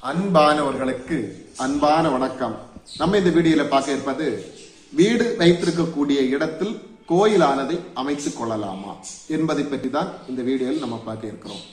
அன்பானவர்களுக்கு அன்பான வணக்கம் நம்ம இந்த வீடியோல பார்க்க இருப்பது வீடு வைத்திருக்கக்கூடிய இடத்தில் கோயிலானதை அமைத்துக் கொள்ளலாமா என்பதை பற்றி தான் இந்த வீடியோவில் நம்ம பார்க்க இருக்கிறோம்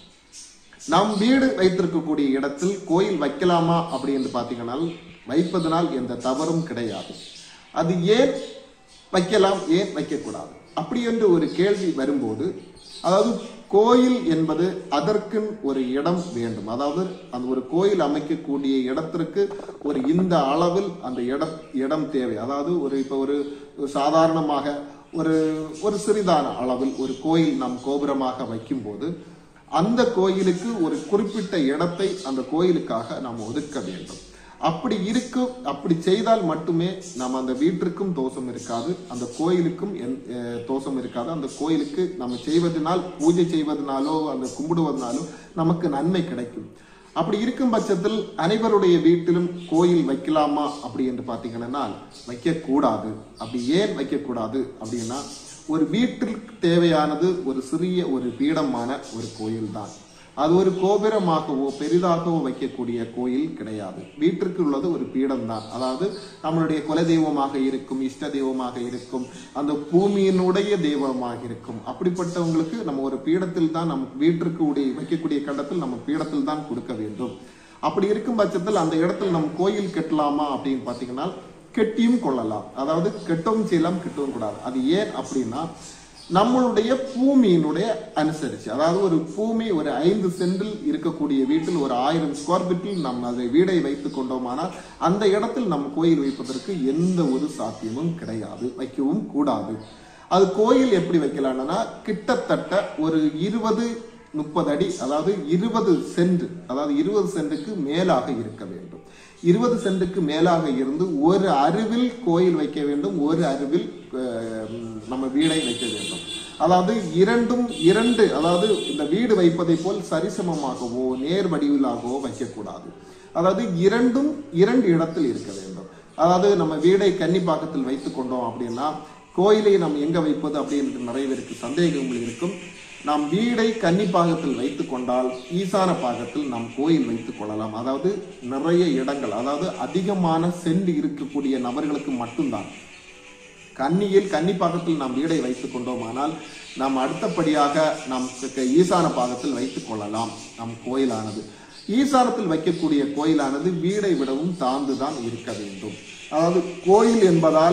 நம் வீடு வைத்திருக்கக்கூடிய இடத்தில் கோயில் வைக்கலாமா அப்படின்னு பார்த்தீங்கன்னா வைப்பதனால் எந்த தவறும் கிடையாது அது ஏன் வைக்கலாம் ஏன் வைக்கக்கூடாது அப்படி என்று ஒரு கேள்வி வரும்போது அதாவது கோயில் என்பது அதற்கு ஒரு இடம் வேண்டும் அதாவது அந்த ஒரு கோயில் அமைக்கக்கூடிய இடத்திற்கு ஒரு இந்த அளவில் அந்த இடம் இடம் தேவை அதாவது ஒரு இப்போ ஒரு ஒரு சாதாரணமாக ஒரு ஒரு சிறிதான அளவில் ஒரு கோயில் நாம் கோபுரமாக வைக்கும்போது அந்த கோயிலுக்கு ஒரு குறிப்பிட்ட இடத்தை அந்த கோயிலுக்காக நாம் ஒதுக்க வேண்டும் அப்படி இருக்கும் அப்படி செய்தால் மட்டுமே நம்ம அந்த வீட்டிற்கும் தோஷம் இருக்காது அந்த கோயிலுக்கும் எந்- அஹ் தோஷம் இருக்காது அந்த கோயிலுக்கு நம்ம செய்வதனால் பூஜை செய்வதனாலோ அந்த கும்பிடுவதனாலோ நமக்கு நன்மை கிடைக்கும் அப்படி இருக்கும் பட்சத்தில் அனைவருடைய வீட்டிலும் கோயில் வைக்கலாமா அப்படி என்று பார்த்தீங்கன்னா வைக்கக்கூடாது அப்படி ஏன் வைக்கக்கூடாது அப்படின்னா ஒரு வீட்டிற்கு தேவையானது ஒரு சிறிய ஒரு பீடமான ஒரு கோயில் தான் அது ஒரு கோபுரமாகவோ பெரிதாகவோ வைக்கக்கூடிய கோயில் கிடையாது வீட்டிற்கு உள்ளது ஒரு பீடம் தான் அதாவது நம்மளுடைய குலதெய்வமாக இருக்கும் இஷ்ட தெய்வமாக இருக்கும் அந்த பூமியினுடைய தெய்வமாக இருக்கும் அப்படிப்பட்டவங்களுக்கு நம்ம ஒரு பீடத்தில் தான் நம் வீட்டிற்கு உடைய வைக்கக்கூடிய கண்டத்தில் நம்ம பீடத்தில் தான் கொடுக்க வேண்டும் அப்படி இருக்கும் பட்சத்தில் அந்த இடத்தில் நம்ம கோயில் கட்டலாமா அப்படின்னு பார்த்தீங்கன்னா கெட்டியும் கொள்ளலாம் அதாவது கெட்டவும் செய்யலாம் கெட்டவும் கூடாது அது ஏன் அப்படின்னா நம்மளுடைய பூமியினுடைய அனுசரிச்சு அதாவது ஒரு பூமி ஒரு ஐந்து சென்டில் இருக்கக்கூடிய வீட்டில் ஒரு ஆயிரம் ஸ்கொயர் ஃபீட்டில் நம்ம அதை வீடை வைத்துக் கொண்டோமானால் அந்த இடத்தில் நம்ம கோயில் வைப்பதற்கு எந்த ஒரு சாத்தியமும் கிடையாது வைக்கவும் கூடாது அது கோயில் எப்படி வைக்கலாம்னா கிட்டத்தட்ட ஒரு இருபது முப்பது அடி அதாவது இருபது சென்ட் அதாவது இருபது சென்ட்டுக்கு மேலாக இருக்க வேண்டும் இருபது சென்ட்டுக்கு மேலாக இருந்து ஒரு அருவில் கோயில் வைக்க வேண்டும் ஒரு அருவில் அஹ், நம்ம வீடை வைக்க வேண்டும் அதாவது இரண்டும் இரண்டு அதாவது இந்த வீடு வைப்பதை போல் சரிசமமாகவோ நேர் வடிவிலாகவோ வைக்கக்கூடாது அதாவது இரண்டும் இரண்டு இடத்தில் இருக்க வேண்டும் அதாவது நம்ம வீடை கன்னிப்பாக்கத்தில் வைத்துக் கொண்டோம் அப்படின்னா கோயிலை நாம் எங்க வைப்பது அப்படின்னு நிறைய பேருக்கு சந்தேகங்கள் இருக்கும் நாம் வீடை கன்னிப்பாகத்தில் வைத்துக் கொண்டால் ஈசான பாகத்தில் நாம் கோயில் வைத்துக் கொள்ளலாம் அதாவது நிறைய இடங்கள் அதாவது அதிகமான சென்று இருக்கக்கூடிய நபர்களுக்கு மட்டும்தான் கன்னியில் கன்னி பாகத்தில் நாம் வீடை வைத்துக் கொண்டோமானால் நாம் அடுத்தபடியாக நாம் க- ஈசான பாகத்தில் வைத்துக் கொள்ளலாம் நம் கோயிலானது ஈசானத்தில் வைக்கக்கூடிய கோயிலானது வீடை விடவும் தாழ்ந்துதான் இருக்க வேண்டும் அதாவது கோயில் என்பதால்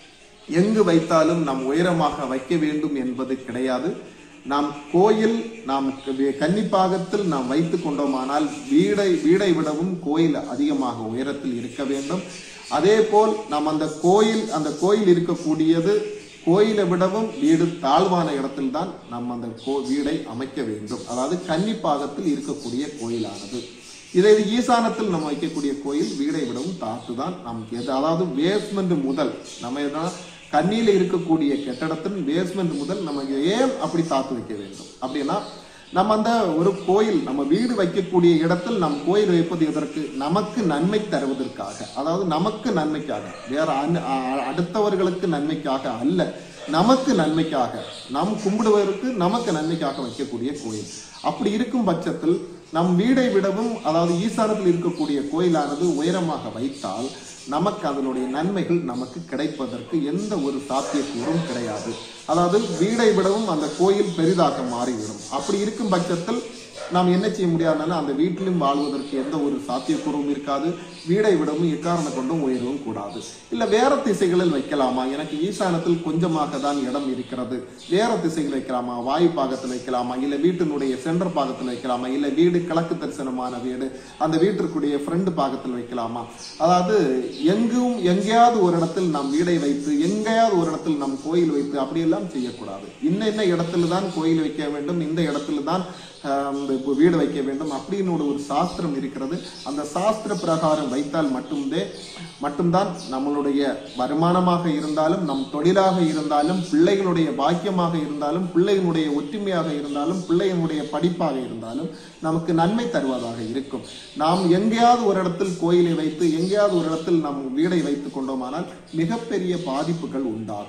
எங்கு வைத்தாலும் நாம் உயரமாக வைக்க வேண்டும் என்பது கிடையாது நாம் கோயில் நாம் க- கன்னிப்பாகத்தில் நாம் வைத்துக் கொண்டோமானால் வீடை வீடை விடவும் கோயில் அதிகமாக உயரத்தில் இருக்க வேண்டும் அதே போல் நாம் அந்த கோயில் அந்த கோயில் இருக்கக்கூடியது கோயிலை விடவும் வீடு தாழ்வான இடத்தில் தான் நாம் அந்த கோ வீடை அமைக்க வேண்டும் அதாவது கன்னிப்பாகத்தில் இருக்கக்கூடிய கோயிலானது இதை ஈசானத்தில் நம்ம வைக்கக்கூடிய கோயில் வீடை விடவும் தாழ்த்து தான் நமக்கு எது அதாவது பேஸ்மெண்ட் முதல் நம்ம எதனா கண்ணியில இருக்கக்கூடிய கட்டடத்தின் பேஸ்மெண்ட் முதல் நமக்கு ஏன் அப்படி தாத்து வைக்க வேண்டும் அப்படின்னா நம்ம அந்த ஒரு கோயில் நம்ம வீடு வைக்கக்கூடிய இடத்தில் நம் கோயில் வைப்பது எதற்கு நமக்கு நன்மை தருவதற்காக அதாவது நமக்கு நன்மைக்காக வேற அன்- அ- அடுத்தவர்களுக்கு நன்மைக்காக அல்ல நமக்கு நன்மைக்காக நாம் கும்பிடுவதற்கு நமக்கு நன்மைக்காக வைக்கக்கூடிய கோயில் அப்படி இருக்கும் பட்சத்தில் நம் வீடை விடவும் அதாவது ஈசானத்தில் இருக்கக்கூடிய கோயிலானது உயரமாக வைத்தால் நமக்கு அதனுடைய நன்மைகள் நமக்கு கிடைப்பதற்கு எந்த ஒரு சாத்தியக்கூறும் கிடையாது அதாவது வீடை விடவும் அந்த கோயில் பெரிதாக மாறிவிடும் அப்படி இருக்கும் பட்சத்தில் நாம் என்ன செய்ய முடியாதுன்னா அந்த வீட்டிலும் வாழ்வதற்கு எந்த ஒரு சாத்தியக்கூறும் இருக்காது வீடை விடவும் எக்காரணம் கொண்டும் உயரவும் கூடாது இல்ல வேற திசைகளில் வைக்கலாமா எனக்கு ஈசானத்தில் கொஞ்சமாக தான் இடம் இருக்கிறது வேற திசைகள் வைக்கலாமா வாயு பாகத்தில் வைக்கலாமா இல்ல வீட்டினுடைய சென்டர் பாகத்தில் வைக்கலாமா இல்ல வீடு கிழக்கு தரிசனமான வீடு அந்த வீட்டிற்குடைய ஃப்ரண்ட் பாகத்தில் வைக்கலாமா அதாவது எங்கும் எங்கேயாவது ஒரு இடத்தில் நாம் வீடை வைத்து எங்கேயாவது ஒரு இடத்தில் நம் கோயில் வைத்து அப்படியெல்லாம் செய்யக்கூடாது இன்ன இன்ன இடத்துல தான் கோயில் வைக்க வேண்டும் இந்த இடத்துல தான் ஆஹ், இந்த வீடு வைக்க வேண்டும் அப்படின்னு ஒரு ஒரு சாஸ்திரம் இருக்கிறது அந்த சாஸ்திர பிரகாரம் வைத்தால் மட்டுமே மட்டும்தான் நம்மளுடைய வருமானமாக இருந்தாலும் நம் தொழிலாக இருந்தாலும் பிள்ளைகளுடைய பாக்கியமாக இருந்தாலும் பிள்ளைகளுடைய ஒற்றுமையாக இருந்தாலும் பிள்ளைகளுடைய படிப்பாக இருந்தாலும் நமக்கு நன்மை தருவதாக இருக்கும் நாம் எங்கேயாவது ஒரு இடத்தில் கோயிலை வைத்து எங்கேயாவது ஒரு இடத்தில் நம் வீடை வைத்துக் கொண்டோமானால் மிகப்பெரிய பாதிப்புகள் உண்டாகும்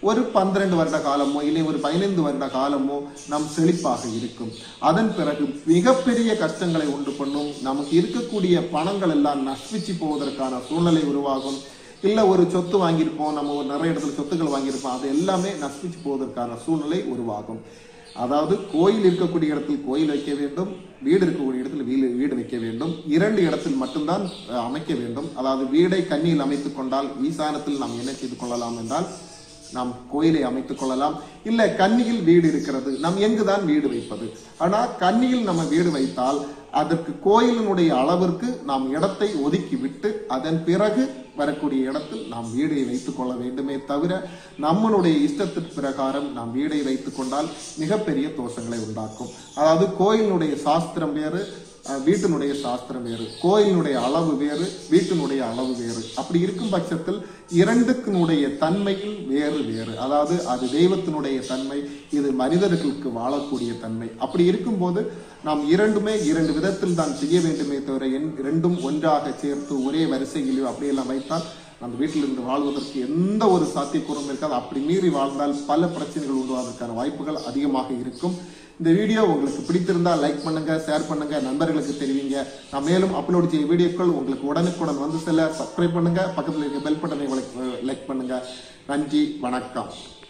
ஒரு பன்னிரண்டு வருட காலமோ இல்லை ஒரு பதினைந்து வருட காலமோ நாம் செழிப்பாக இருக்கும் அதன் பிறகு மிகப்பெரிய கஷ்டங்களை உண்டு பண்ணும் நமக்கு இருக்கக்கூடிய பணங்கள் எல்லாம் நஷ்டிச்சு போவதற்கான சூழ்நிலை உருவாகும் இல்ல ஒரு சொத்து வாங்கியிருப்போம் நம்ம ஒரு நிறைய இடத்துல சொத்துக்கள் வாங்கியிருப்போம் அது எல்லாமே நஷ்டிச்சு போவதற்கான சூழ்நிலை உருவாகும் அதாவது கோயில் இருக்கக்கூடிய இடத்தில் கோயில் வைக்க வேண்டும் வீடு இருக்கக்கூடிய இடத்தில் வீடு வீடு வைக்க வேண்டும் இரண்டு இடத்தில் மட்டும்தான் அஹ், அமைக்க வேண்டும் அதாவது வீடை கண்ணியில் அமைத்துக் கொண்டால் ஈசானத்தில் நாம் என்ன செய்து கொள்ளலாம் என்றால் நாம் கோயிலை அமைத்துக் கொள்ளலாம் இல்ல கன்னியில் வீடு இருக்கிறது நாம் எங்குதான் வீடு வைப்பது ஆனா கன்னியில் நம்ம வீடு வைத்தால் அதற்கு கோயிலினுடைய அளவிற்கு நாம் இடத்தை ஒதுக்கி விட்டு அதன் பிறகு வரக்கூடிய இடத்தில் நாம் வீடை வைத்துக் கொள்ள வேண்டுமே தவிர நம்மளுடைய இஷ்டத்திற்கு பிரகாரம் நாம் வீடை வைத்துக் கொண்டால் மிகப்பெரிய தோஷங்களை உண்டாக்கும் அதாவது கோயிலினுடைய சாஸ்திரம் வேறு அஹ், வீட்டினுடைய சாஸ்திரம் வேறு கோயிலினுடைய அளவு வேறு வீட்டினுடைய அளவு வேறு அப்படி இருக்கும் பட்சத்தில் இரண்டுக்கினுடைய தன்மையில் வேறு வேறு அதாவது அது தெய்வத்தினுடைய தன்மை இது மனிதர்களுக்கு வாழக்கூடிய தன்மை அப்படி இருக்கும்போது நாம் இரண்டுமே இரண்டு விதத்தில் தான் செய்ய வேண்டுமே தவிர என் இரண்டும் ஒன்றாக சேர்த்து ஒரே வரிசையிலோ அப்படியெல்லாம் வைத்தால் நம்ம வீட்டில் இருந்து வாழ்வதற்கு எந்த ஒரு சாத்தியக்கூறும் இருக்காது அப்படி மீறி வாழ்ந்தால் பல பிரச்சனைகள் உருவாவதற்கான வாய்ப்புகள் அதிகமாக இருக்கும் இந்த வீடியோ உங்களுக்கு பிடித்திருந்தால் லைக் பண்ணுங்க ஷேர் பண்ணுங்க நண்பர்களுக்கு தெரிவிங்க நான் மேலும் அப்லோட் செய்ய வீடியோக்கள் உங்களுக்கு உடனுக்குடன் வந்து செல்ல சப்ஸ்கிரைப் பண்ணுங்க பக்கத்தில் இருக்க பெல் பட்டனை லைக் பண்ணுங்க நன்றி வணக்கம்